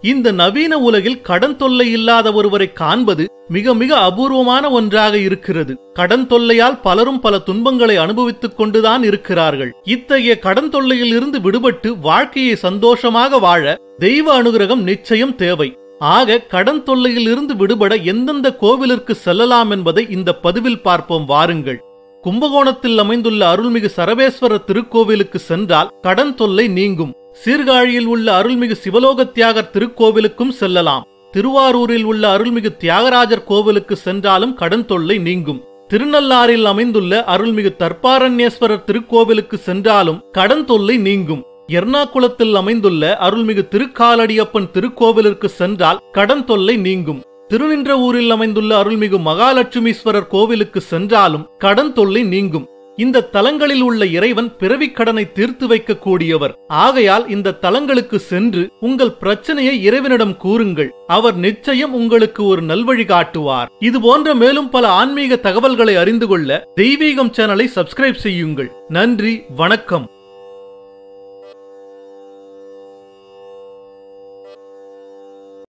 இந்த நவீன உலகில் கடன் தொல்லை இல்லாத ஒருவரை காண்பது மிக மிக அபூர்வமான ஒன்றாக இருக்கிறது கடன் தொல்லையால் பலரும் பல துன்பங்களை அனுபவித்துக் கொண்டுதான் இருக்கிறார்கள் இத்தகைய கடன் தொல்லையில் இருந்து விடுபட்டு வாழ்க்கையை சந்தோஷமாக வாழ தெய்வ அனுகிரகம் நிச்சயம் தேவை ஆக கடன் தொல்லையில் இருந்து விடுபட எந்தெந்த கோவிலிற்கு செல்லலாம் என்பதை இந்த பதிவில் பார்ப்போம் வாருங்கள் கும்பகோணத்தில் அமைந்துள்ள அருள்மிகு சரவேஸ்வரர் திருக்கோவிலுக்கு சென்றால் கடன் தொல்லை நீங்கும் சீர்காழியில் உள்ள அருள்மிகு சிவலோக தியாகர் திருக்கோவிலுக்கும் செல்லலாம் திருவாரூரில் உள்ள அருள்மிகு தியாகராஜர் கோவிலுக்கு சென்றாலும் கடன் தொல்லை நீங்கும் திருநள்ளாறில் அமைந்துள்ள அருள்மிகு தர்பாரண்யேஸ்வரர் திருக்கோவிலுக்கு சென்றாலும் கடன் தொல்லை நீங்கும் எர்ணாகுளத்தில் அமைந்துள்ள அருள்மிகு திருக்காலடியப்பன் திருக்கோவிலிற்கு சென்றால் கடன் தொல்லை நீங்கும் திருநின்ற ஊரில் அமைந்துள்ள அருள்மிகு மகாலட்சுமீஸ்வரர் கோவிலுக்கு சென்றாலும் கடன் தொல்லை நீங்கும் இந்த தலங்களில் உள்ள இறைவன் பிறவிக் கடனை தீர்த்து வைக்கக்கூடியவர் ஆகையால் இந்த தலங்களுக்கு சென்று உங்கள் பிரச்சனையை இறைவனிடம் கூறுங்கள் அவர் நிச்சயம் உங்களுக்கு ஒரு நல்வழி காட்டுவார் இது போன்ற மேலும் பல ஆன்மீக தகவல்களை அறிந்து கொள்ள தெய்வீகம் சேனலை சப்ஸ்கிரைப் செய்யுங்கள் நன்றி வணக்கம்